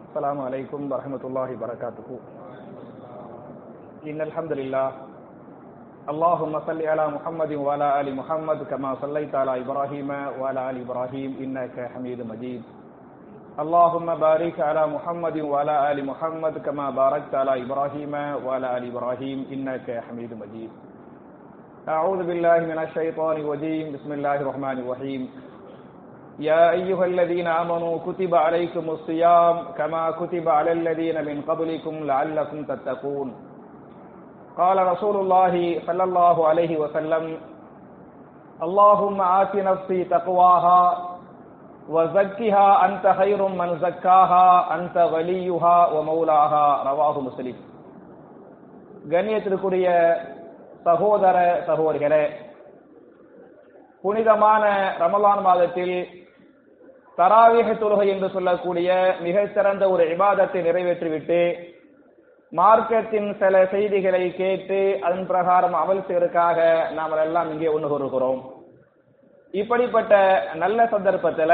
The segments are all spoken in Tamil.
السلام عليكم ورحمة الله وبركاته إن الحمد لله اللهم صل على محمد وعلى آل محمد كما صليت على إبراهيم وعلى آل إبراهيم إنك حميد مجيد اللهم بارك على محمد وعلى آل محمد كما باركت على إبراهيم وعلى آل إبراهيم إنك حميد مجيد أعوذ بالله من الشيطان الرجيم بسم الله الرحمن الرحيم يا أيها الذين آمنوا كتب عليكم الصيام كما كتب على الذين من قبلكم لعلكم تتقون قال رسول الله صلى الله عليه وسلم اللهم آت نفسي تقواها وزكها أنت خير من زكاها أنت وليها ومولاها رواه مسلم கண்ணியத்திற்குரிய சகோதர சகோதரிகளே புனிதமான ரமலான் மாதத்தில் தராவிக தொழுகை என்று சொல்லக்கூடிய மிக சிறந்த ஒரு இபாதத்தை நிறைவேற்றிவிட்டு மார்க்கத்தின் சில செய்திகளை கேட்டு அதன் பிரகாரம் அமல் செய்வதற்காக நாம் எல்லாம் இங்கே ஒன்று கூறுகிறோம் இப்படிப்பட்ட நல்ல சந்தர்ப்பத்தில்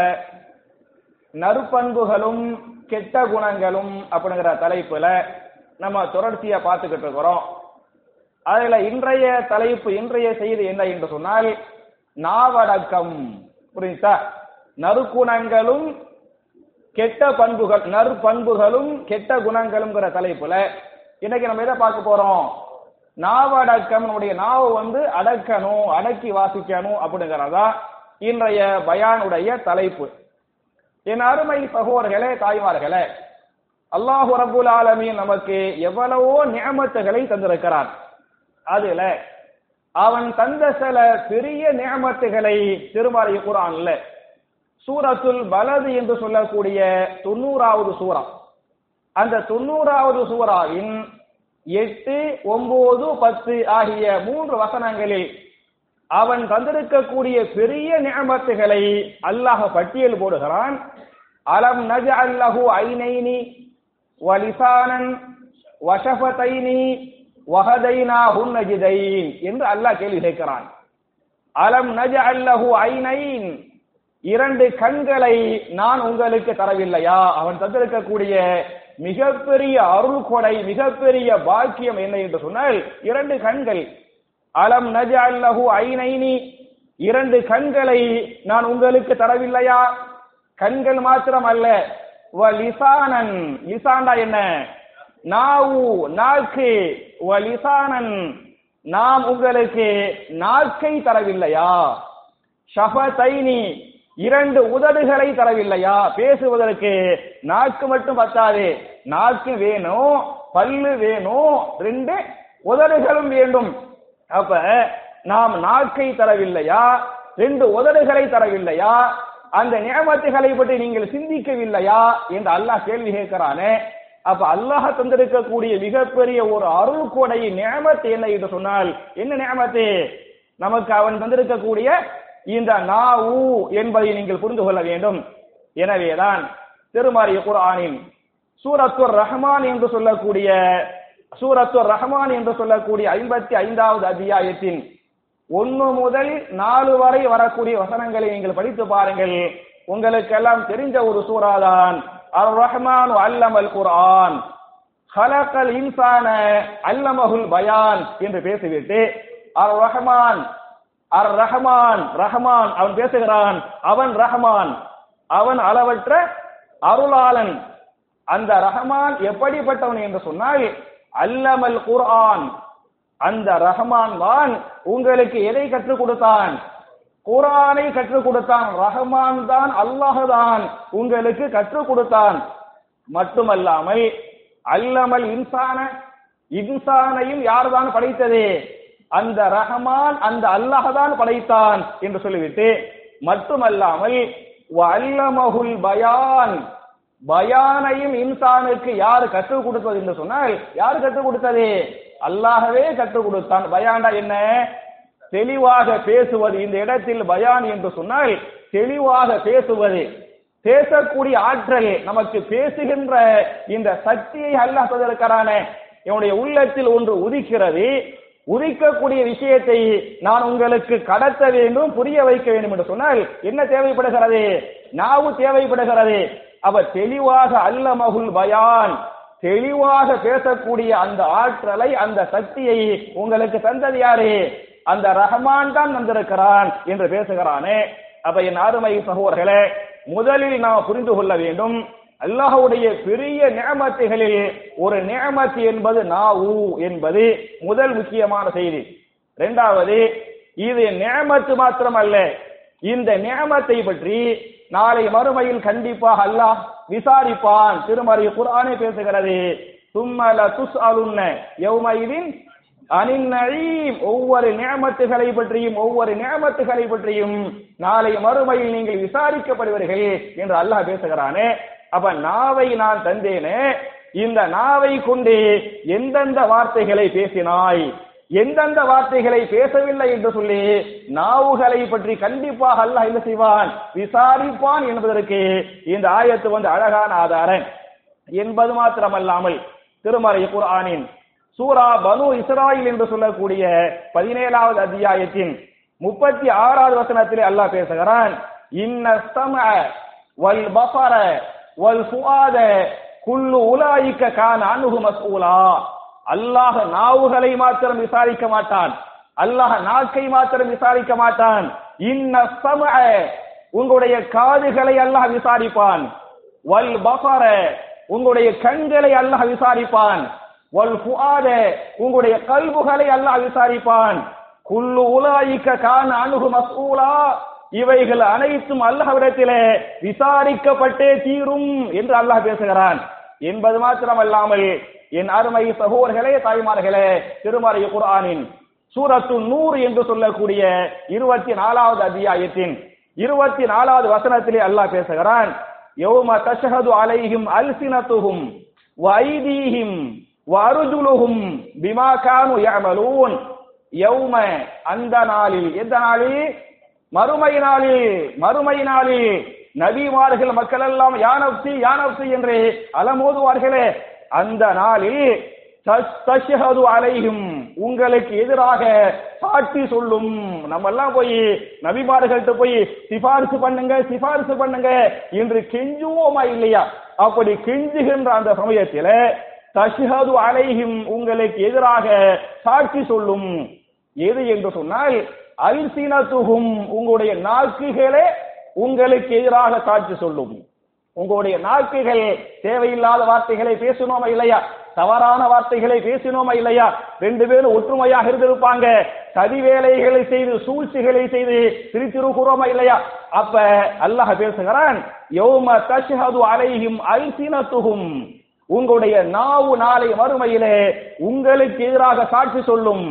நற்பண்புகளும் கெட்ட குணங்களும் அப்படிங்கிற தலைப்புல நம்ம தொடர்ச்சியா பார்த்துக்கிட்டு இருக்கிறோம் அதுல இன்றைய தலைப்பு இன்றைய செய்தி என்ன என்று சொன்னால் நாவடக்கம் புரியுதா நறுக்குணங்களும் கெட்ட பண்புகள் நற்பண்புகளும் கெட்ட குணங்களும்ங்கிற தலைப்புல இன்னைக்கு நம்ம எதை பார்க்க போறோம் நாவடக்கம் நம்முடைய நாவை வந்து அடக்கணும் அடக்கி வாசிக்கணும் அப்படிங்கறதா இன்றைய பயானுடைய தலைப்பு என் அருமை சகோதரர்களே தாய்மார்களே அல்லாஹு ரபுல் ஆலமீன் நமக்கு எவ்வளவோ நியமத்துகளை தந்திருக்கிறான் அதுல அவன் தந்த சில பெரிய நியமத்துகளை திருமறை குரான்ல சூரத்துல் பலது என்று சொல்லக்கூடிய தொண்ணூறாவது சூறா அந்த தொண்ணூறாவது சூறாவின் எட்டு ஒன்பது பத்து ஆகிய மூன்று வசனங்களில் அவன் தந்திருக்கக்கூடிய பெரிய நியமத்துகளை அல்லாஹ் பட்டியல் போடுகிறான் அலம் நஜ அல்லஹு ஐனைனி வலிசானன் வஷபதைனி வஹதைனா ஹுன்னஜிதைன் என்று அல்லாஹ் கேள்வி கேட்கிறான் அலம் நஜ அல்லஹு ஐனைன் இரண்டு கண்களை நான் உங்களுக்கு தரவில்லையா அவன் தந்திருக்கக்கூடிய மிகப்பெரிய அருள் கொடை மிகப்பெரிய பாக்கியம் என்ன என்று சொன்னால் இரண்டு கண்கள் அலம் நஜ அல்லஹு ஐனைனி இரண்டு கண்களை நான் உங்களுக்கு தரவில்லையா கண்கள் மாத்திரம் அல்ல வ லிசானன் லிசாண்டா என்ன நாவு நாக்கு வ லிசானன் நாம் உங்களுக்கு நாக்கை தரவில்லையா ஷஃபதைனி இரண்டு உதடுகளை தரவில்லையா பேசுவதற்கு நாக்கு மட்டும் பத்தாது நாக்கு வேணும் பல்லு வேணும் ரெண்டு உதடுகளும் வேண்டும் அப்ப நாம் நாக்கை தரவில்லையா ரெண்டு உதடுகளை தரவில்லையா அந்த நியமத்துகளை பற்றி நீங்கள் சிந்திக்கவில்லையா என்று அல்லாஹ் கேள்வி கேட்கிறானே அப்ப அல்லாஹ் தந்திருக்கக்கூடிய மிகப்பெரிய ஒரு அருள் கொடை நியமத்து என்ன என்று சொன்னால் என்ன நியமத்து நமக்கு அவன் தந்திருக்கக்கூடிய இந்த நாவு என்பதை நீங்கள் புரிந்து கொள்ள வேண்டும் எனவேதான் திருமாரிய குரானின் சூரத்துர் ரஹ்மான் என்று சொல்லக்கூடிய சூரத்துர் ரஹ்மான் என்று சொல்லக்கூடிய ஐம்பத்தி ஐந்தாவது அத்தியாயத்தின் ஒன்னு முதல் நாலு வரை வரக்கூடிய வசனங்களை நீங்கள் படித்து பாருங்கள் உங்களுக்கெல்லாம் தெரிஞ்ச ஒரு சூறாதான் அர் ரஹ்மான் அல்லமல் குர்ஆன் ஹலக்கல் இன்சான அல்லமகுல் பயான் என்று பேசிவிட்டு அர் ரஹ்மான் அர் ரஹ்மான் ரஹ்மான் அவன் பேசுகிறான் அவன் ரஹ்மான் அவன் அளவற்ற அருளாளன் அந்த ரஹ்மான் எப்படிப்பட்டவன் என்று சொன்னால் அல்லமல் குர்ஆன் அந்த ரஹ்மான் தான் உங்களுக்கு எதை கற்றுக் கொடுத்தான் குரானை கற்றுக் கொடுத்தான் ரஹ்மான் தான் அல்லாஹ் தான் உங்களுக்கு கற்றுக் கொடுத்தான் மட்டுமல்லாமல் அல்லமல் இன்சான இன்சானையும் யார்தான் படைத்தது அந்த ரஹமான் அந்த அல்லாஹ் தான் படைத்தான் என்று சொல்லிவிட்டு மட்டுமல்லாமல் அல்லமகுல் பயான் பயானையும் இன்சானுக்கு யார் கற்றுக் கொடுத்தது என்று சொன்னால் யார் கற்றுக் கொடுத்தது அல்லாஹவே கற்றுக் கொடுத்தான் பயான்டா என்ன தெளிவாக பேசுவது இந்த இடத்தில் பயான் என்று சொன்னால் தெளிவாக பேசுவது பேசக்கூடிய ஆற்றல் நமக்கு பேசுகின்ற இந்த சக்தியை அல்லாஹ் தந்திருக்கிறான என்னுடைய உள்ளத்தில் ஒன்று உதிக்கிறது உதிக்கக்கூடிய விஷயத்தை நான் உங்களுக்கு கடத்த வேண்டும் புரிய வைக்க வேண்டும் என்று சொன்னால் என்ன தேவைப்படுகிறது நாவு தேவைப்படுகிறது அவ தெளிவாக அல்லமகுல் பயான் தெளிவாக பேசக்கூடிய அந்த ஆற்றலை அந்த சக்தியை உங்களுக்கு தந்தது யாரு அந்த ரஹ்மான் தான் தந்திருக்கிறான் என்று பேசுகிறானே அப்ப என் அருமை சகோதரர்களே முதலில் நாம் புரிந்து கொள்ள வேண்டும் அல்லாஹ்வுடைய பெரிய நியமத்துகளில் ஒரு நியமத்து என்பது நாவு என்பது முதல் முக்கியமான செய்தி இரண்டாவது இது நியமத்து மாத்திரமல்ல இந்த நியமத்தை பற்றி நாளை மறுமையில் கண்டிப்பாக அல்லாஹ் விசாரிப்பான் திருமறை குர்ஆனே பேசுகிறது சும்மல துஸ் அலுன்ன யௌமைதின் அனின் நழீம் ஒவ்வொரு நியமத்துகளை பற்றியும் ஒவ்வொரு நியமத்துகளை பற்றியும் நாளை மறுமையில் நீங்கள் விசாரிக்கப்படுவீர்கள் என்று அல்லாஹ் பேசுகிறானே அப்ப நாவை நான் தந்தேனே இந்த நாவை கொண்டு எந்தெந்த வார்த்தைகளை பேசினாய் எந்தெந்த வார்த்தைகளை பேசவில்லை என்று சொல்லி நாவுகளை பற்றி கண்டிப்பாக அல்லாஹ் என்ன செய்வான் விசாரிப்பான் என்பதற்கு இந்த ஆயத்து வந்து அழகான ஆதாரம் என்பது மாத்திரமல்லாமல் திருமறை குர்ஆனின் சூரா பனு இஸ்ராயில் என்று சொல்லக்கூடிய பதினேழாவது அத்தியாயத்தின் முப்பத்தி ஆறாவது வசனத்திலே அல்லாஹ் பேசுகிறான் இன்ன சம வல் பசர வல் ஃபுஆத குல்லு உலாயிக்க கான அன்ஹு மஸ்ஊலா அல்லாஹ் நாவுகளை மாத்திரம் விசாரிக்க மாட்டான் அல்லாஹ் நாக்கை மாத்திரம் விசாரிக்க மாட்டான் இன்ன சம உங்களுடைய காதுகளை அல்லாஹ் விசாரிப்பான் வல் பசர உங்களுடைய கண்களை அல்லாஹ் விசாரிப்பான் வல் ஃபுஆத உங்களுடைய கல்புகளை அல்லாஹ் விசாரிப்பான் குல்லு உலாயிக்க கான அணுகு மஸ்ஊலா இவைகள் அனைத்தும் அல்லாஹ்விடத்திலே விசாரிக்கப்பட்டே தீரும் என்று அல்லாஹ் பேசுகிறான் என்பது மாத்திரமல்லாமல் என் அருமை சகோதரர்களே தாய்மார்களே திருமறை குர்ஆனின் சூரத்து நூறு என்று சொல்லக்கூடிய இருபத்தி நாலாவது அத்தியாயத்தின் இருபத்தி நாலாவது வசனத்திலே அல்லாஹ் பேசுகிறான் யௌம தஷஹது அலைஹிம் அல்சினத்துஹும் வைதீஹிம் வருஜுலுஹும் பிமா கானு யஅமலூன் யௌம அந்த நாளில் எந்த நாளில் மறுமை நாளில் மறுமை நாளில் நபிமார்கள் மக்கள் எல்லாம் யானப்சி யானப்சி என்று அலமோதுவார்களே அந்த நாளில் தஷ்ஹது அலைஹிம் உங்களுக்கு எதிராக சாட்சி சொல்லும் நம்ம எல்லாம் போய் நபிமார்கள்ட்ட போய் சிபாரிசு பண்ணுங்க சிபாரிசு பண்ணுங்க என்று கெஞ்சுவோமா இல்லையா அப்படி கெஞ்சுகின்ற அந்த சமயத்தில தஷ்ஹது அலைஹிம் உங்களுக்கு எதிராக சாட்சி சொல்லும் எது என்று சொன்னால் அல்சினத்துகும் உங்களுடைய நாக்குகளே உங்களுக்கு எதிராக சாட்சி சொல்லும் உங்களுடைய நாக்குகள் தேவையில்லாத வார்த்தைகளை பேசணுமா இல்லையா தவறான வார்த்தைகளை பேசினோமா இல்லையா ரெண்டு பேரும் ஒற்றுமையாக இருந்திருப்பாங்க சதி வேலைகளை செய்து சூழ்ச்சிகளை செய்து திருத்திருக்கிறோமா இல்லையா அப்ப அல்லாஹ் பேசுகிறான் யௌம தஷ்ஹது அலைஹிம் அல்சினத்துகும் உங்களுடைய நாவு நாளை மறுமையிலே உங்களுக்கு எதிராக சாட்சி சொல்லும்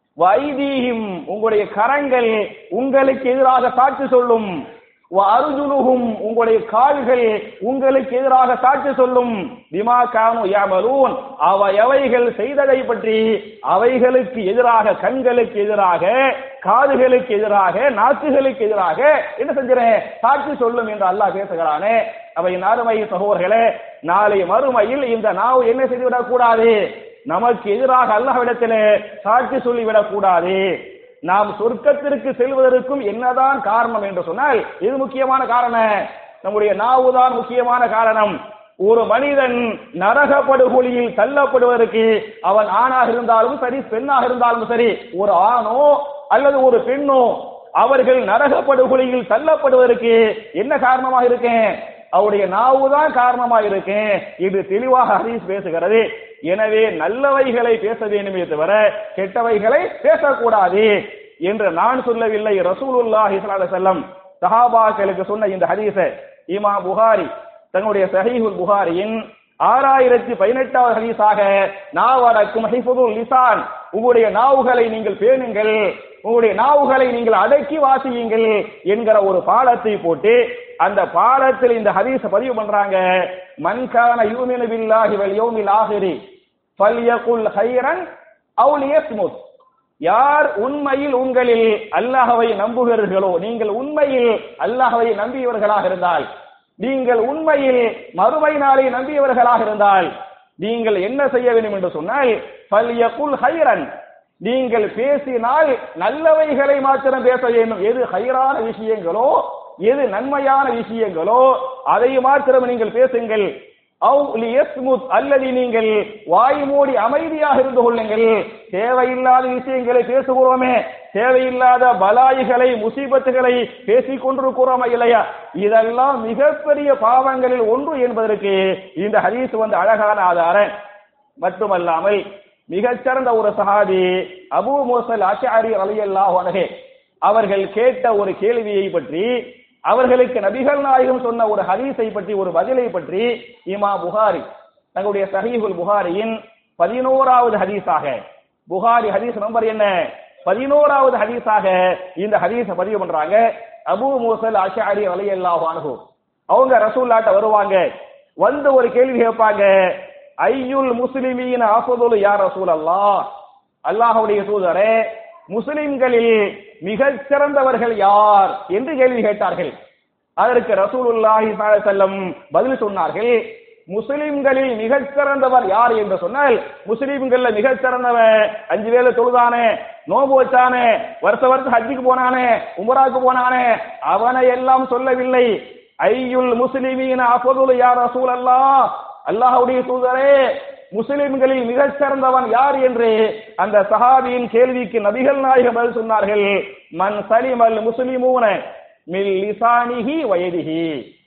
வைதீகம் உங்களுடைய கரங்கள் உங்களுக்கு எதிராக சாட்சி சொல்லும் அருஜுலுகும் உங்களுடைய கால்கள் உங்களுக்கு எதிராக சாட்சி சொல்லும் பிமா கானு யாமலூன் அவ எவைகள் செய்ததை பற்றி அவைகளுக்கு எதிராக கண்களுக்கு எதிராக காதுகளுக்கு எதிராக நாக்குகளுக்கு எதிராக என்ன செஞ்சிறேன் சாட்சி சொல்லும் என்று அல்லாஹ் பேசுகிறானே அவை அருமை சகோதரர்களே நாளை மறுமையில் இந்த நாவு என்ன செய்துவிடக் கூடாது நமக்கு எதிராக அல்லாஹ்விடத்திலே சாட்சி சொல்லிவிடக் கூடாது நாம் சொர்க்கத்திற்கு செல்வதற்கும் என்னதான் காரணம் என்று சொன்னால் இது முக்கியமான காரணம் நம்முடைய நாவுதான் முக்கியமான காரணம் ஒரு மனிதன் நரக படுகொலியில் தள்ளப்படுவதற்கு அவன் ஆணாக இருந்தாலும் சரி பெண்ணாக இருந்தாலும் சரி ஒரு ஆணோ அல்லது ஒரு பெண்ணோ அவர்கள் நரக படுகொலியில் தள்ளப்படுவதற்கு என்ன காரணமாக இருக்கேன் அவருடைய நாவுதான் காரணமாக இருக்கேன் இது தெளிவாக ஹதீஸ் பேசுகிறது எனவே நல்லவைகளை பேச வேண்டுமே தவிர கெட்டவைகளை பேசக்கூடாது என்று நான் சொல்லவில்லை ரசூலுல்லாஹி ஸல்லல்லாஹு அலைஹி வஸல்லம் சஹாபாக்களுக்கு சொன்ன இந்த ஹதீஸை இமா புகாரி தன்னுடைய சஹீஹுல் புகாரியின் ஆறாயிரத்தி பதினெட்டாவது ஹதீஸாக நாவடக்கும் ஹிஃபுதுல் லிசான் உங்களுடைய நாவுகளை நீங்கள் பேணுங்கள் உங்களுடைய நாவுகளை நீங்கள் அடக்கி வாசியுங்கள் என்கிற ஒரு பாலத்தை போட்டு அந்த பாலத்தில் இந்த ஹதீஸ பதிவு பண்றாங்க மன்கான யூமினு பில்லாஹி வல் யௌமில் ஆஹிரி ஃபல்யகுல் ஹைரன் அவு லியஸ்முத் யார் உண்மையில் உங்களில் அல்லாஹ்வை நம்புகிறீர்களோ நீங்கள் உண்மையில் அல்லாஹ்வை நம்பியவர்களாக இருந்தால் நீங்கள் உண்மையில் மறுமை நாளை நம்பியவர்களாக இருந்தால் நீங்கள் என்ன செய்ய வேண்டும் என்று சொன்னால் ஃபல்யகுல் ஹைரன் நீங்கள் பேசினால் நல்லவைகளை மாத்திரம் பேச வேண்டும் எது ஹைரான விஷயங்களோ எது நன்மையான விஷயங்களோ அதை மாத்திரம் நீங்கள் பேசுங்கள் அவு லியஸ்முத் அல்லது நீங்கள் வாய் மூடி அமைதியாக இருந்து கொள்ளுங்கள் தேவையில்லாத விஷயங்களை பேசுகிறோமே தேவையில்லாத பலாய்களை முசீபத்துகளை பேசிக் கொண்டிருக்கிறோமா இல்லையா இதெல்லாம் மிகப்பெரிய பாவங்களில் ஒன்று என்பதற்கு இந்த ஹதீஸ் வந்து அழகான ஆதாரம் மட்டுமல்லாமல் மிகச்சிறந்த ஒரு சஹாபி அபூ மூசல் அஷாரி அலியல்லாஹு அன்ஹு அவர்கள் கேட்ட ஒரு கேள்வியை பற்றி அவர்களுக்கு நபிகள் நாயகம் சொன்ன ஒரு ஹதீஸை பற்றி ஒரு பதிலை பற்றி இமா புகாரி தங்களுடைய சஹீஹுல் புகாரியின் பதினோராவது ஹதீஸாக புகாரி ஹதீஸ் நம்பர் என்ன பதினோராவது ஹதீஸாக இந்த ஹதீஸை பதிவு பண்றாங்க அபூ மூசல் அஷாரி அலியல்லாஹு அன்ஹு அவங்க ரசூல்லாட்ட வருவாங்க வந்து ஒரு கேள்வி கேட்பாங்க ஐயுல் முஸ்லிமீன் ஆஃபதுல் யா ரசூல் அல்லாஹ் அல்லாஹ்வுடைய தூதரே முஸ்லிம்களில் மிகச் சிறந்தவர்கள் யார் என்று கேள்வி கேட்டார்கள் அதற்கு ரசூலுல்லாஹி ஸல்லல்லாஹு அலைஹி வஸல்லம் பதில் சொன்னார்கள் முஸ்லிம்களில் மிகச் சிறந்தவர் யார் என்று சொன்னால் முஸ்லிம்கள்ல மிகச் சிறந்தவன் அஞ்சு வேளை தொழுதானே நோம்பு வச்சானே வருஷ வருஷம் ஹஜ்ஜுக்கு போனானே உமராக்கு போனானே அவனை எல்லாம் சொல்லவில்லை ஐயுல் முஸ்லிமீன அஃபதுல் யா ரசூல் அல்லாஹ் அல்லாஹ்வுடைய தூதரே முஸ்லிம்களில் மிகச் சிறந்தவன் யார் என்று அந்த சஹாபியின் கேள்விக்கு நபிகள் நாயகம் பதில் சொன்னார்கள் மன் சலிமல் முஸ்லிமூன மில் லிசானிஹி வயதிஹி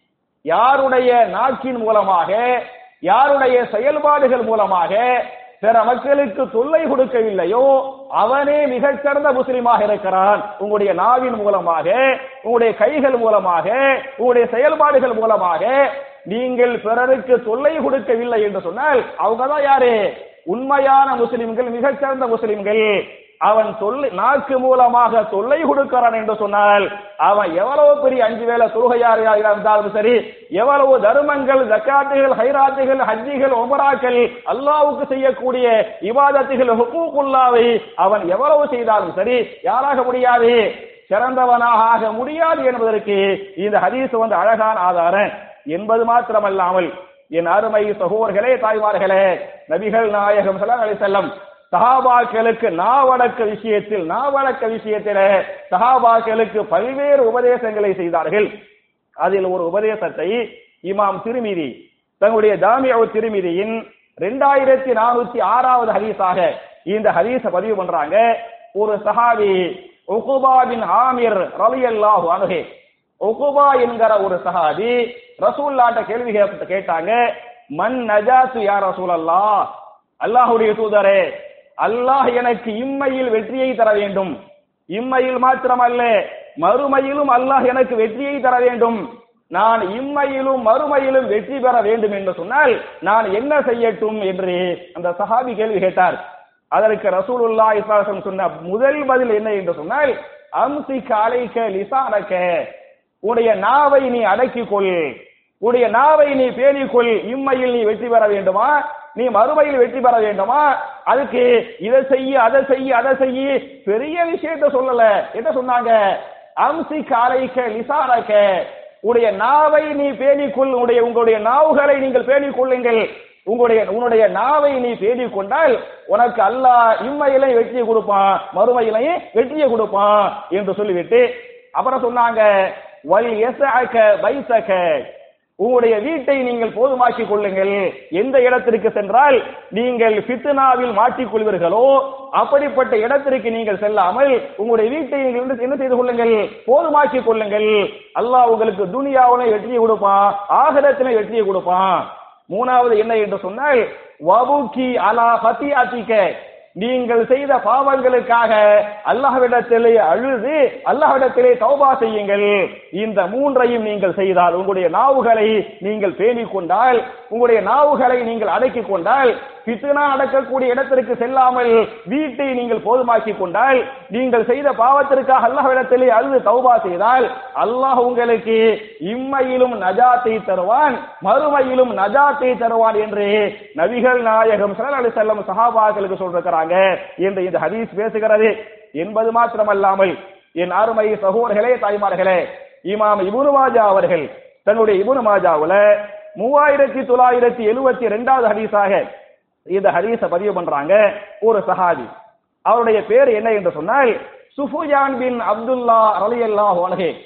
யாருடைய நாக்கின் மூலமாக யாருடைய செயல்பாடுகள் மூலமாக பிற மக்களுக்கு தொல்லை கொடுக்கவில்லையோ அவனே மிகச் சிறந்த முஸ்லிமாக இருக்கிறான் உங்களுடைய நாவின் மூலமாக உங்களுடைய கைகள் மூலமாக உங்களுடைய செயல்பாடுகள் மூலமாக நீங்கள் பிறருக்கு தொல்லை கொடுக்கவில்லை என்று சொன்னால் அவங்க தான் யாரு உண்மையான முஸ்லிம்கள் மிகச் சிறந்த முஸ்லிம்கள் அவன் தொல்லை நாக்கு மூலமாக தொல்லை கொடுக்கிறான் என்று சொன்னால் அவன் எவ்வளவு பெரிய அஞ்சு வேளை தொழுகையாரியாக இருந்தாலும் சரி எவ்வளவு தர்மங்கள் ஜக்காத்துகள் ஹைராத்துகள் ஹஜ்ஜிகள் ஒமராக்கள் அல்லாவுக்கு செய்யக்கூடிய இபாதத்துகள் ஹுக்கூக்குல்லாவை அவன் எவ்வளவு செய்தாலும் சரி யாராக முடியாது சிறந்தவனாக ஆக முடியாது என்பதற்கு இந்த ஹதீஸ் வந்து அழகான ஆதாரம் என்பது மாத்திரமல்லாமல் என் அருமை சகோதர்களே தாய்மார்களே நபிகள் நாயகம் ஸல்லல்லாஹு அலைஹி வஸல்லம் சஹாபாக்களுக்கு நாவடக்க விஷயத்தில் நாவடக்க விஷயத்திலே சஹாபாக்களுக்கு பல்வேறு உபதேசங்களை செய்தார்கள் அதில் ஒரு உபதேசத்தை இமாம் திருமிதி தங்களுடைய ஜாமியா திருமிதியின் ரெண்டாயிரத்தி நானூத்தி ஆறாவது ஹதீஸாக இந்த ஹதீஸ பதிவு பண்றாங்க ஒரு சஹாபி உகுபா பின் ஆமிர் ரலியல்லாஹு அன்ஹு உகுபா என்கிற ஒரு சஹாபி ரசூல்லாட்ட கேள்வி கேட்ட- கேட்டாங்க மன் நஜாத்து யா ரசூலல்லாஹ் அல்லாஹ்வுடைய தூதரே அல்லாஹ் எனக்கு இம்மையில் வெற்றியை தர வேண்டும் இம்மையில் மாத்திரமல்ல மறுமையிலும் அல்லாஹ் எனக்கு வெற்றியை தர வேண்டும் நான் இம்மையிலும் மறுமையிலும் வெற்றி பெற வேண்டும் என்று சொன்னால் நான் என்ன செய்யட்டும் என்று அந்த சஹாபி கேள்வி கேட்டார் அதற்கு ரசூலுல்லாஹி ஸல்லல்லாஹு அலைஹி வஸல்லம் சொன்ன முதல் பதில் என்ன என்று சொன்னால் அம்சி காலைக்க லிசானக்க உடைய நாவை நீ அடக்கிக் கொள் உடைய நாவை நீ பேணிக் கொள் இம்மையில் நீ வெற்றி பெற வேண்டுமா நீ மறுமையில் வெற்றி பெற வேண்டுமா அதுக்கு இதை செய்ய அதை செய்ய அதை செய்ய பெரிய விஷயத்த சொல்லல என்ன சொன்னாங்க அம்சி காலைக்க லிசானக்க உடைய நாவை நீ பேணிக்கொள் உடைய உங்களுடைய நாவுகளை நீங்கள் பேணிக் கொள்ளுங்கள் உங்களுடைய உன்னுடைய நாவை நீ பேணிக் கொண்டால் உனக்கு அல்லாஹ் இம்மையிலையும் வெற்றியை கொடுப்பான் மறுமையிலையும் வெற்றியை கொடுப்பான் என்று சொல்லிவிட்டு அப்புறம் சொன்னாங்க வல் எசஅக பைசக உங்களுடைய வீட்டை நீங்கள் போதுமாக்கிக் கொள்ளுங்கள் எந்த இடத்திற்கு சென்றால் நீங்கள் ஃபித்னாவில் மாட்டிக் கொள்வீர்களோ அப்படிப்பட்ட இடத்திற்கு நீங்கள் செல்லாமல் உங்களுடைய வீட்டை நீங்கள் வந்து என்ன செய்து கொள்ளுங்கள் போதுமாக்கிக் கொள்ளுங்கள் அல்லாஹ் உங்களுக்கு துனியாவிலே வெற்றியை கொடுப்பான் ஆகிரத்திலே வெற்றியை கொடுப்பான் மூணாவது என்ன என்று சொன்னால் வபுக்கி அலா ஹத்தியாத்திக்க நீங்கள் செய்த பாவங்களுக்காக அல்லாஹ்விடத்திலே அழுது அல்லாஹ்விடத்திலே தௌபா செய்யுங்கள் இந்த மூன்றையும் நீங்கள் செய்தால் உங்களுடைய நாவுகளை நீங்கள் பேணிக் கொண்டால் உங்களுடைய நாவுகளை நீங்கள் அடக்கிக் கொண்டால் பித்னா அடக்கக்கூடிய இடத்திற்கு செல்லாமல் வீட்டை நீங்கள் போதுமாக்கிக் கொண்டால் நீங்கள் செய்த பாவத்திற்காக அல்லாஹ்விடத்திலே அழுது தௌபா செய்தால் அல்லாஹ் உங்களுக்கு இம்மையிலும் நஜாத்தை தருவான் மறுமையிலும் நஜாத்தை தருவான் என்று நபிகள் நாயகம் ஸல்லல்லாஹு அலைஹி வஸல்லம் சஹாபாக்களுக்கு சொல்றாங்க என்று இந்த ஹதீஸ் பேசுகிறது என்பது மாத்திரமல்லாமல் என் அருமை சகோதரர்களே தாய்மார்களே இமாம் இப்னு மாஜா அவர்கள் தன்னுடைய இப்னு மாஜாவுல மூவாயிரத்தி தொள்ளாயிரத்தி எழுவத்தி ரெண்டாவது ஹதீஸாக இந்த ஹதீஸ பதிவு பண்றாங்க ஒரு சஹாபி அவருடைய பேர் என்ன என்று சொன்னால் சுஃபுயான் பின் அப்துல்லா ரலியல்லாஹு அன்ஹு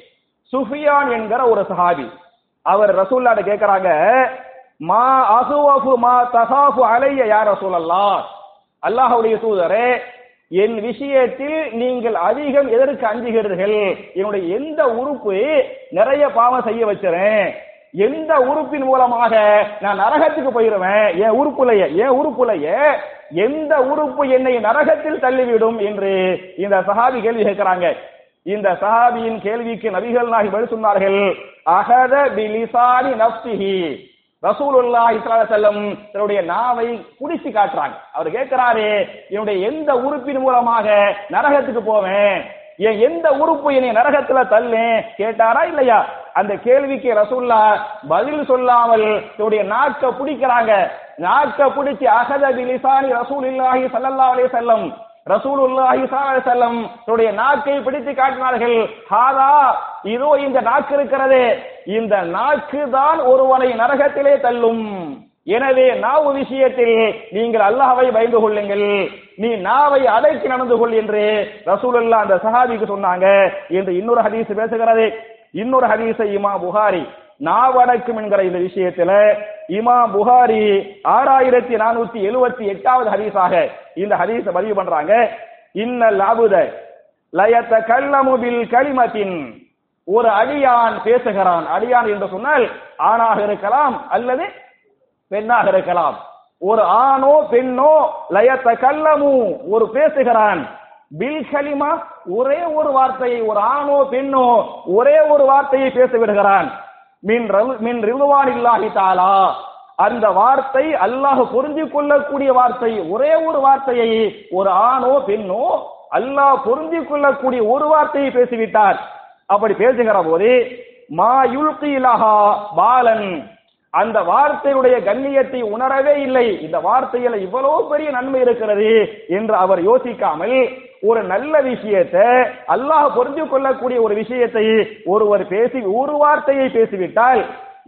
சுஃபியான் என்கிற ஒரு சஹாபி அவர் ரசூல்லாட்ட கேக்குறாங்க மா அசுவஃபு மா தகாஃபு அலைய யா ரசூலல்லாஹ் அல்லாஹ்வுடைய தூதரே என் விஷயத்தில் நீங்கள் அதிகம் எதற்கு அஞ்சுகிறீர்கள் என்னுடைய எந்த உறுப்பு நிறைய பாவம் செய்ய வச்சிறேன் எந்த உறுப்பின் மூலமாக நான் நரகத்துக்கு போயிருவேன் என் உறுப்புலைய என் உறுப்புலைய எந்த உறுப்பு என்னை நரகத்தில் தள்ளிவிடும் என்று இந்த சஹாபி கேள்வி கேட்கிறாங்க இந்த சஹாபியின் கேள்விக்கு நபிகள் நாகி பதில் சொன்னார்கள் அகத பிலிசானி நப்சிஹி ரசூலுல்லாஹி ஸல்லல்லாஹு அலைஹி வஸல்லம் தன்னுடைய நாவை குடிச்சு காட்டுறாங்க அவர் கேட்கிறாரு என்னுடைய எந்த உறுப்பின் மூலமாக நரகத்துக்கு போவேன் என் எந்த உறுப்பு என்னை நரகத்துல தள்ளேன் கேட்டாரா இல்லையா அந்த கேள்விக்கு ரசூல்லா பதில் சொல்லாமல் தன்னுடைய நாக்க பிடிக்கிறாங்க நாக்க பிடிச்சு அகத பிலிசானி ரசூலில்லாஹி ஸல்லல்லாஹு அலைஹி வஸல்லம் ரசூலுல்லாஹி ஸல்லல்லாஹு அலைஹி வஸல்லம் தன்னுடைய நாக்கை பிடித்து காட்டினார்கள் ஹாதா இதோ இந்த நாக்கு இருக்கிறது இந்த நாக்கு தான் ஒருவனை நரகத்திலே தள்ளும் எனவே நாவு விஷயத்தில் நீங்கள் அல்லாஹ்வை பயந்து கொள்ளுங்கள் நீ நாவை அடக்கி நடந்து கொள் என்று ரசூலுல்லாஹ் அந்த சஹாபிக்கு சொன்னாங்க என்று இன்னொரு ஹதீஸ் பேசுகிறது இன்னொரு ஹதீஸை இமா புகாரி நாவடக்கும் என்கிற இந்த விஷயத்துல இமா புகாரி ஆறாயிரத்தி நானூத்தி எழுவத்தி எட்டாவது ஹதீஸாக இந்த ஹதீஸ பதிவு பண்றாங்க இன்னல் அபுத லயத்த கல்லமுபில் களிமத்தின் ஒரு அடியான் பேசுகிறான் அடியான் என்று சொன்னால் ஆணாக இருக்கலாம் அல்லது பெண்ணாக இருக்கலாம் ஒரு ஆணோ பெண்ணோ லயத்த கல்லமு ஒரு பேசுகிறான் பில் கலிமா ஒரே ஒரு வார்த்தையை ஒரு ஆணோ பெண்ணோ ஒரே ஒரு வார்த்தையை பேச விடுகிறான் மின் ரவு- மின் ரிதுவான் இல்லாஹி தாலா அந்த வார்த்தை அல்லாஹ் பொருந்திக் கொள்ளக்கூடிய வார்த்தை ஒரே ஒரு வார்த்தையை ஒரு ஆணோ பெண்ணோ அல்லாஹ் பொருந்திக் கொள்ளக்கூடிய ஒரு வார்த்தையை பேசிவிட்டார் அப்படி பேசுகிற போது மா யுல்கி லஹா பாலன் அந்த வார்த்தையுடைய கண்ணியத்தை உணரவே இல்லை இந்த வார்த்தையில இவ்வளவு பெரிய நன்மை இருக்கிறது என்று அவர் யோசிக்காமல் ஒரு நல்ல விஷயத்தை அல்லாஹ் புரிந்து கொள்ளக்கூடிய ஒரு விஷயத்தை ஒருவர் பேசி ஒரு வார்த்தையை பேசிவிட்டால்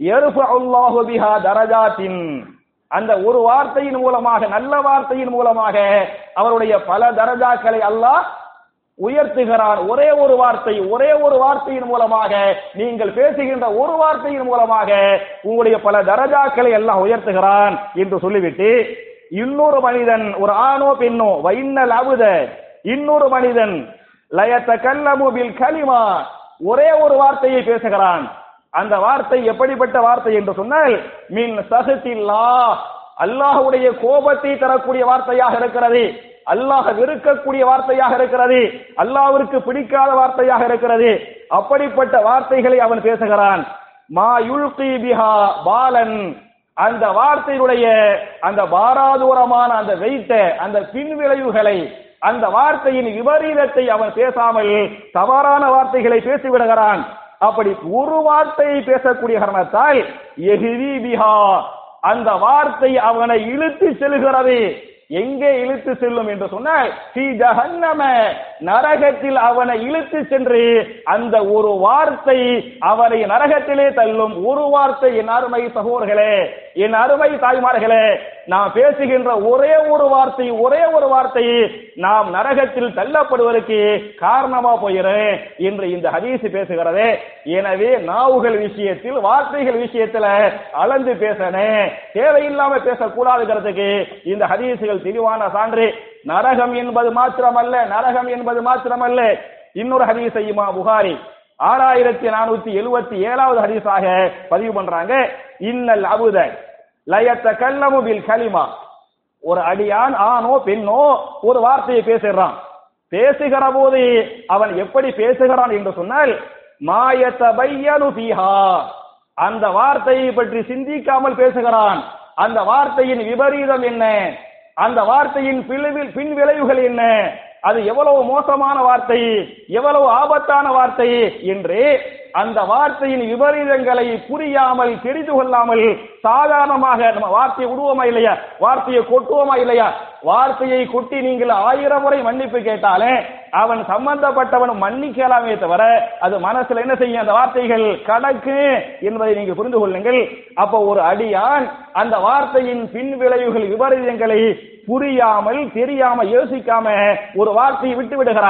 அல்லாஹு பிஹா தரஜாத்தின் அந்த ஒரு வார்த்தையின் மூலமாக நல்ல வார்த்தையின் மூலமாக அவருடைய பல தரஜாக்களை அல்லாஹ் உயர்த்துகிறான் ஒரே ஒரு வார்த்தை ஒரே ஒரு வார்த்தையின் மூலமாக நீங்கள் பேசுகின்ற ஒரு வார்த்தையின் மூலமாக உங்களுடைய பல தரஜாக்களை எல்லாம் உயர்த்துகிறான் என்று சொல்லிவிட்டு இன்னொரு மனிதன் ஒரு ஆணோ பெண்ணோ வைன்னல் அவுத இன்னொரு மனிதன் லயத்த கல்லமு பில் கலிமா ஒரே ஒரு வார்த்தையை பேசுகிறான் அந்த வார்த்தை எப்படிப்பட்ட வார்த்தை என்று சொன்னால் மின் சகத்தில்லா அல்லாஹ்வுடைய கோபத்தை தரக்கூடிய வார்த்தையாக இருக்கிறது அல்லாஹ் வெறுக்கக்கூடிய வார்த்தையாக இருக்கிறது அல்லாஹ்விற்கு பிடிக்காத வார்த்தையாக இருக்கிறது அப்படிப்பட்ட வார்த்தைகளை அவன் பேசுகிறான் மா யுல்கி பிஹா பாலன் அந்த வார்த்தையுடைய அந்த பாராதூரமான அந்த வெயிட்ட அந்த பின்விளைவுகளை அந்த வார்த்தையின் விபரீதத்தை அவன் பேசாமல் தவறான வார்த்தைகளை பேசிவிடுகிறான் அப்படி ஒரு வார்த்தையை பேசக்கூடிய காரணத்தால் எஹிரி பிஹா அந்த வார்த்தை அவனை இழுத்து செல்கிறது எங்கே இழுத்து செல்லும் என்று சொன்னால் ஸ்ரீ ஜஹன்னம நரகத்தில் அவனை இழுத்து சென்று அந்த ஒரு வார்த்தை அவனை நரகத்திலே தள்ளும் ஒரு வார்த்தை என் அருமை சகோதரர்களே என் அருமை தாய்மார்களே நாம் பேசுகின்ற ஒரே ஒரு வார்த்தை ஒரே ஒரு வார்த்தை நாம் நரகத்தில் தள்ளப்படுவதற்கு காரணமா போயிரும் என்று இந்த ஹதீஸ் பேசுகிறது எனவே நாவுகள் விஷயத்தில் வார்த்தைகள் விஷயத்துல அளந்து பேசணும் தேவையில்லாம பேசக்கூடாதுங்கிறதுக்கு இந்த ஹதீசுகள் தெளிவான சான்று நரகம் என்பது மாத்திரமல்ல நரகம் என்பது மாத்திரமல்ல இன்னொரு ஹதீஸ் இமா புகாரி ஆறாயிரத்தி நானூத்தி எழுவத்தி ஏழாவது ஹதீஸாக பதிவு பண்றாங்க இன்னல் அபுத லயத்த கல்லமு பில் கலிமா ஒரு அடியான் ஆணோ பெண்ணோ ஒரு வார்த்தையை பேசுகிறான் பேசுகிற போது அவன் எப்படி பேசுகிறான் என்று சொன்னால் மாயத்த பையனு பீஹா அந்த வார்த்தையை பற்றி சிந்திக்காமல் பேசுகிறான் அந்த வார்த்தையின் விபரீதம் என்ன அந்த வார்த்தையின் பிளவில் பின் விளைவுகள் என்ன அது எவ்வளவு மோசமான வார்த்தை எவ்வளவு ஆபத்தான வார்த்தை என்று அந்த வார்த்தையின் விபரீதங்களை புரியாமல் தெரிந்து கொள்ளாமல் சாதாரணமாக நம்ம வார்த்தையை விடுவோமா இல்லையா வார்த்தையை கொட்டுவோமா இல்லையா வார்த்தையை கொட்டி நீங்கள் ஆயிரம் முறை மன்னிப்பு கேட்டாலே அவன் சம்பந்தப்பட்டவன் மன்னிக்கலாமே தவிர அது மனசுல என்ன செய்யும் அந்த வார்த்தைகள் கடக்கு என்பதை நீங்கள் புரிந்து கொள்ளுங்கள் அப்ப ஒரு அடியான் அந்த வார்த்தையின் பின் விளைவுகள் விபரீதங்களை புரியாமல் தெரியாம யோசிக்காம ஒரு வார்த்தையை விட்டு விடுகிறான்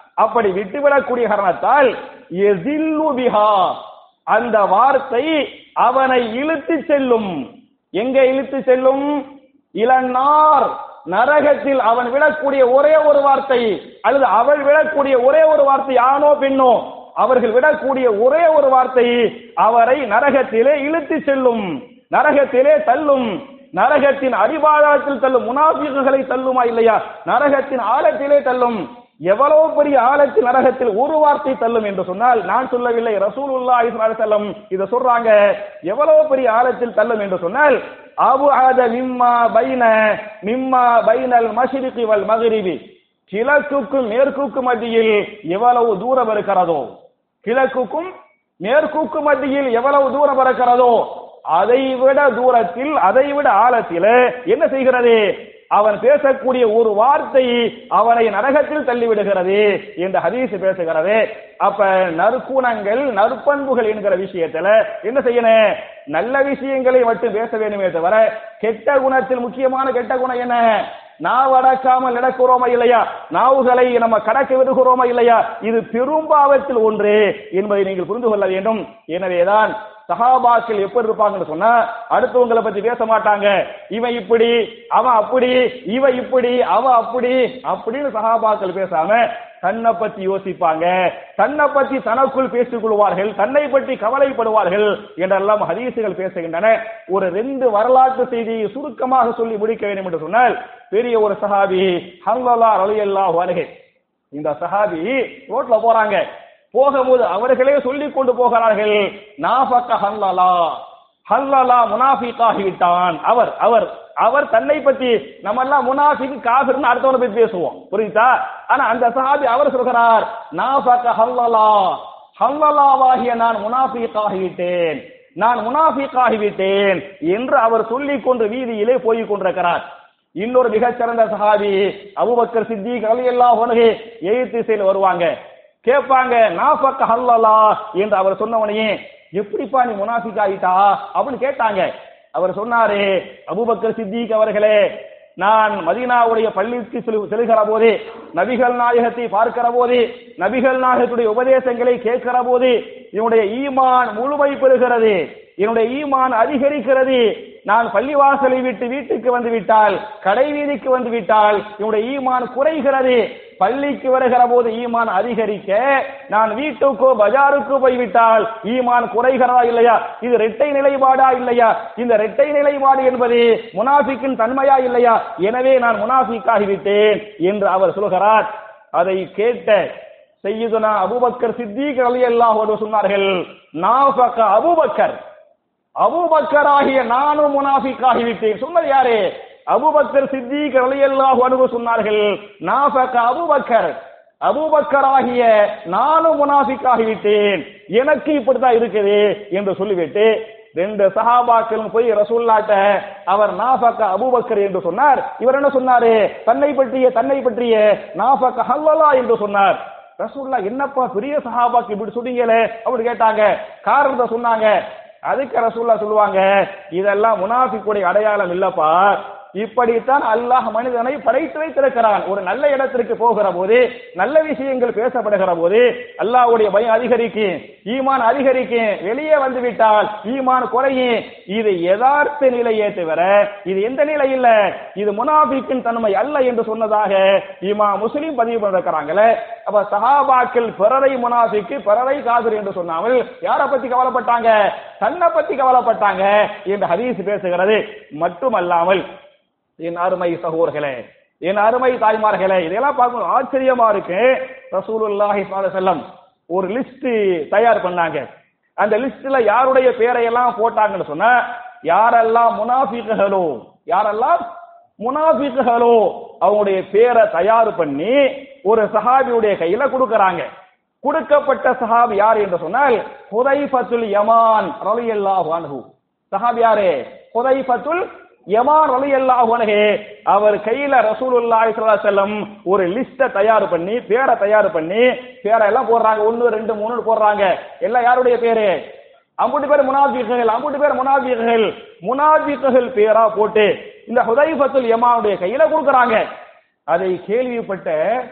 அப்படி விட்டுவிடக்கூடிய காரணத்தால் எசில்லு பிஹா அந்த வார்த்தை அவனை இழுத்து செல்லும் எங்க இழுத்து செல்லும் இளநார் நரகத்தில் அவன் விடக்கூடிய ஒரே ஒரு வார்த்தை அல்லது அவள் விடக்கூடிய ஒரே ஒரு வார்த்தை ஆணோ பெண்ணோ அவர்கள் விடக்கூடிய ஒரே ஒரு வார்த்தை அவரை நரகத்திலே இழுத்து செல்லும் நரகத்திலே தள்ளும் நரகத்தின் அடிபாதத்தில் தள்ளும் முனாபிக்குகளை தள்ளுமா இல்லையா நரகத்தின் ஆழத்திலே தள்ளும் எவ்வளவு பெரிய ஆழத்தில் நரகத்தில் ஒரு வார்த்தை தள்ளும் என்று சொன்னால் நான் சொல்லவில்லை ரசூலுல்லாஹி ஸல்லல்லாஹு அலைஹி வஸல்லம் இத சொல்றாங்க எவ்வளவு பெரிய ஆழத்தில் தள்ளும் என்று சொன்னால் அபு ஆத மிம்மா பைன மிம்மா பைனல் மஷ்ரிகி வல் மக்ரிபி கிழக்குக்கும் மேற்குக்கும் மத்தியில் எவ்வளவு தூரம் இருக்கிறதோ கிழக்குக்கும் மேற்குக்கும் மத்தியில் எவ்வளவு தூரம் இருக்கிறதோ அதை விட தூரத்தில் அதை விட ஆழத்தில் என்ன செய்கிறது அவன் பேசக்கூடிய ஒரு வார்த்தை அவனை நரகத்தில் தள்ளிவிடுகிறது என்று ஹதீஸ் பேசுகிறது அப்ப நற்குணங்கள் நற்பண்புகள் என்கிற விஷயத்துல என்ன செய்யணும் நல்ல விஷயங்களை மட்டும் பேச வேண்டுமே தவிர கெட்ட குணத்தில் முக்கியமான கெட்ட குணம் என்ன நாவ் அடக்காமல் நடக்கிறோமா இல்லையா நாவுகளை நம்ம கடக்க விடுகிறோமா இல்லையா இது பெரும்பாவத்தில் ஒன்று என்பதை நீங்கள் புரிந்து கொள்ள வேண்டும் எனவேதான் சஹாபாக்கள் எப்படி இருப்பாங்கன்னு சொன்னா அடுத்தவங்களை பத்தி பேச மாட்டாங்க இவன் இப்படி அவன் அப்படி இவ இப்படி அவ அப்படி அப்படின்னு சஹாபாக்கள் பேசாம தன்னை பத்தி யோசிப்பாங்க தன்னை பத்தி தனக்குள் பேசிக் கொள்வார்கள் தன்னை பற்றி கவலைப்படுவார்கள் என்றெல்லாம் ஹதீசுகள் பேசுகின்றன ஒரு ரெண்டு வரலாற்று செய்தியை சுருக்கமாக சொல்லி முடிக்க வேண்டும் என்று சொன்னால் பெரிய ஒரு சஹாபி ஹல்லா ரலியல்லா வருகை இந்த சஹாபி ரோட்ல போறாங்க போகும்போது அவர்களே சொல்லிக் கொண்டு போகிறார்கள் நாஃபக்க ஹல்லலா ஹல்லலா முனாஃபிகாகி விட்டான் அவர் அவர் அவர் தன்னை பத்தி நம்ம எல்லாம் முனாஃபிக் காஃபிர்னு அடுத்தவனை பத்தி பேசுவோம் புரியுதா ஆனா அந்த சஹாபி அவர் சொல்கிறார் நாஃபக்க ஹல்லலா ஹல்லலாவாகிய நான் முனாஃபிகாகி விட்டேன் நான் முனாஃபிகாகி விட்டேன் என்று அவர் சொல்லிக் கொண்டு வீதியிலே போய் கொண்டிருக்கிறார் இன்னொரு மிகச்சிறந்த சஹாபி அபுபக்கர் சித்திக் ரலியல்லாஹு அன்ஹு எய்த் திசையில் வருவாங்க கேட்பாங்க நாஃபக்க ஹல்லலா என்று அவர் சொன்னவனையே எப்படிப்பா நீ முனாஃபிக் ஆயிட்டா அப்படின்னு கேட்டாங்க அவர் சொன்னாரு அபுபக்கர் சித்திக் அவர்களே நான் மதீனாவுடைய பள்ளிக்கு செலு- செல்கிற போது நபிகள் நாயகத்தை பார்க்கிற போது நபிகள் நாயகத்துடைய உபதேசங்களை கேட்கிற போது என்னுடைய ஈமான் முழுமை பெறுகிறது என்னுடைய ஈமான் அதிகரிக்கிறது நான் பள்ளிவாசலை விட்டு வீட்டுக்கு வந்து விட்டால் கடை வீதிக்கு வந்து விட்டால் என்னுடைய ஈமான் குறைகிறது பள்ளிக்கு வருகிற போது ஈமான் அதிகரிக்க நான் வீட்டுக்கோ பஜாருக்கோ போய்விட்டால் ஈமான் குறைகிறதா இல்லையா இது இரட்டை நிலைப்பாடா இல்லையா இந்த இரட்டை நிலைப்பாடு என்பது முனாஃபிக்கின் தன்மையா இல்லையா எனவே நான் முனாஃபிக்காகிவிட்டேன் என்று அவர் சொல்கிறார் அதை கேட்ட செய்யுதுனா அபூபக்கர் சித்திக் ரலியல்லாஹு அன்ஹு சொன்னார்கள் நாஃபக அபூபக்கர் அபூபக்கர் ஆகிய நானும் முனாஃபிக் ஆகிவிட்டேன் சொன்னது யாரு அபூபக்கர் சித்திக் ரலியல்லாஹு அன்ஹு சொன்னார்கள் நாஃபக அபூபக்கர் அபூபக்கர் ஆகிய நானும் முனாஃபிக் ஆகிவிட்டேன் எனக்கு இப்படித்தான் இருக்குது என்று சொல்லிவிட்டு ரெண்டு சஹாபாக்களும் போய் ரசூல்லாட்ட அவர் நாஃபக்க அபூபக்கர் என்று சொன்னார் இவர் என்ன சொன்னாரு தன்னை பற்றிய தன்னை பற்றிய நாஃபக்க ஹல்லலா என்று சொன்னார் ரசூல்லா என்னப்பா பெரிய சஹாபாக்கு இப்படி சொன்னீங்களே அப்படி கேட்டாங்க காரணத்தை சொன்னாங்க அதுக்கு ரசூல்லா சொல்லுவாங்க இதெல்லாம் முனாஃபிக்குடைய அடையாளம் இல்லப்பா இப்படித்தான் அல்லாஹ் மனிதனை படைத்து வைத்திருக்கிறான் ஒரு நல்ல இடத்திற்கு போகிற போது நல்ல விஷயங்கள் பேசப்படுகிற போது அல்லாஹ்வுடைய பயம் அதிகரிக்கும் ஈமான் அதிகரிக்கும் வெளியே வந்து விட்டால் ஈமான் குறையும் இது யதார்த்த நிலையே தவிர இது எந்த நிலை இல்ல இது முனாபிக்கின் தன்மை அல்ல என்று சொன்னதாக இமா முஸ்லிம் பதிவு பண்ணிருக்கிறாங்களே அப்ப சஹாபாக்கள் பிறரை முனாஃபிக்கு பிறரை காதிர் என்று சொன்னாமல் யாரை பத்தி கவலைப்பட்டாங்க தன்னை பத்தி கவலைப்பட்டாங்க என்று ஹதீஸ் பேசுகிறது மட்டுமல்லாமல் என் அருமை சகோதரர்களே என் அருமை தாய்மார்களே இதெல்லாம் பார்க்கும் ஆச்சரியமா இருக்கு ரசூலுல்லாஹி ஸல்லல்லாஹு அலைஹி வஸல்லம் ஒரு லிஸ்ட் தயார் பண்ணாங்க அந்த லிஸ்ட்ல யாருடைய பேரை எல்லாம் போட்டாங்கன்னு சொன்னா யாரெல்லாம் முனாஃபிக்குகளோ யாரெல்லாம் முனாஃபிக்குகளோ அவங்களுடைய பேரை தயார் பண்ணி ஒரு சஹாபியுடைய கையில கொடுக்கறாங்க கொடுக்கப்பட்ட சஹாபி யார் என்று சொன்னால் ஹுதைஃபத்துல் யமான் ரலியல்லாஹு அன்ஹு சஹாபி யாரு ஹுதைஃபத்துல் யமான் ரலியல்லாஹு அன்ஹு அவர் கையில ரசூலுல்லாஹி ஸல்லல்லாஹு அலைஹி வஸல்லம் ஒரு லிஸ்ட தயார் பண்ணி பேரை தயார் பண்ணி பேரை எல்லாம் போடுறாங்க ஒன்னு ரெண்டு மூணு போடுறாங்க எல்லாம் யாருடைய பேரு அம்புட்டு பேர் முனாபிக்குகள் அம்புட்டு பேர் முனாபிக்குகள் முனாபிக்குகள் பேரா போட்டு இந்த ஹுதைஃபத்துல் யமானுடைய கையில கொடுக்கறாங்க அதை கேள்விப்பட்ட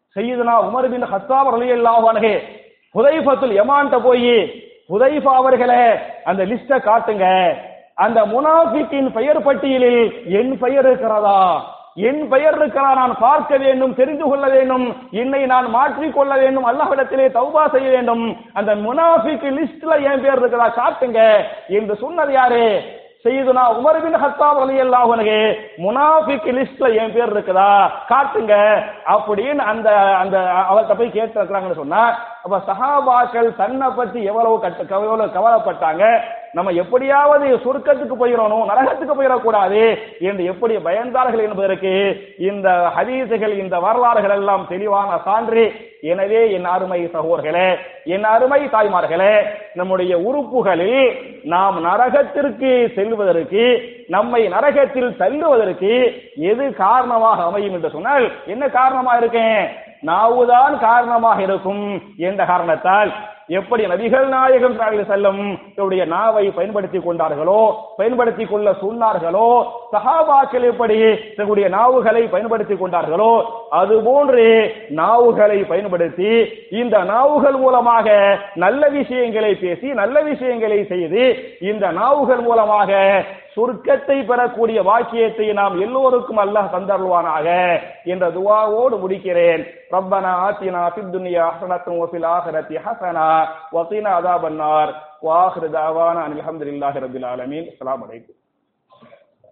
செய்யுதுனா உமர் பின் ஹத்தாப் ரலியல்லாஹு அன்ஹு ஹுதைஃபத்துல் யமான்ட்ட போய் ஹுதைஃபா அவர்களே அந்த லிஸ்ட காட்டுங்க அந்த முனாஃபிக்கின் பெயர் பட்டியலில் என் பெயர் இருக்கிறதா என் பெயர் இருக்கிறா நான் பார்க்க வேண்டும் தெரிந்து கொள்ள வேண்டும் என்னை நான் மாற்றிக் கொள்ள வேண்டும் அல்லாஹ்விடத்திலே தௌபா செய்ய வேண்டும் அந்த முனாஃபிக் லிஸ்ட்ல என் பேர் இருக்கிறதா காட்டுங்க என்று சொன்னது யாரு செய்துனா உமர் பின் ஹத்தாப் ரலியல்லாஹு அன்ஹு முனாஃபிக் லிஸ்ட்ல என் பேர் இருக்குதா காட்டுங்க அப்படின்னு அந்த அந்த அவர்கிட்ட போய் கேட்டிருக்கிறாங்கன்னு சொன்னா அப்ப சஹாபாக்கள் தன்னை பத்தி எவ்வளவு கட்ட எவ்வளவு கவலைப்பட்டாங்க நம்ம எப்படியாவது சொர்க்கத்துக்கு போயிடணும் நரகத்துக்கு போயிடக்கூடாது என்று எப்படி பயந்தார்கள் என்பதற்கு இந்த ஹதீசுகள் இந்த வரலாறுகள் எல்லாம் தெளிவான சான்று எனவே என் அருமை சகோதர்களே என் அருமை தாய்மார்களே நம்முடைய உறுப்புகளில் நாம் நரகத்திற்கு செல்வதற்கு நம்மை நரகத்தில் தள்ளுவதற்கு எது காரணமாக அமையும் என்று சொன்னால் என்ன காரணமா இருக்கேன் நாவுதான் காரணமாக இருக்கும் என்ற காரணத்தால் எப்படி நபிகள் நாயகம் செல்லும் தன்னுடைய நாவை பயன்படுத்தி கொண்டார்களோ பயன்படுத்தி கொள்ள சொன்னார்களோ சஹாபாக்கள் எப்படி தன்னுடைய நாவுகளை பயன்படுத்தி கொண்டார்களோ அதுபோன்று நாவுகளை பயன்படுத்தி இந்த நாவுகள் மூலமாக நல்ல விஷயங்களை பேசி நல்ல விஷயங்களை செய்து இந்த நாவுகள் மூலமாக சொர்க்கத்தை பெறக்கூடிய வாக்கியத்தை நாம் எல்லோருக்கும் அல்லாஹ் தந்தருவானாக என்ற துவாவோடு முடிக்கிறேன் ربنا آتنا في الدنيا حسنة وفي الآخرة حسنة وقنا عذاب النار وآخر دعوانا أن الحمد لله رب العالمين السلام عليكم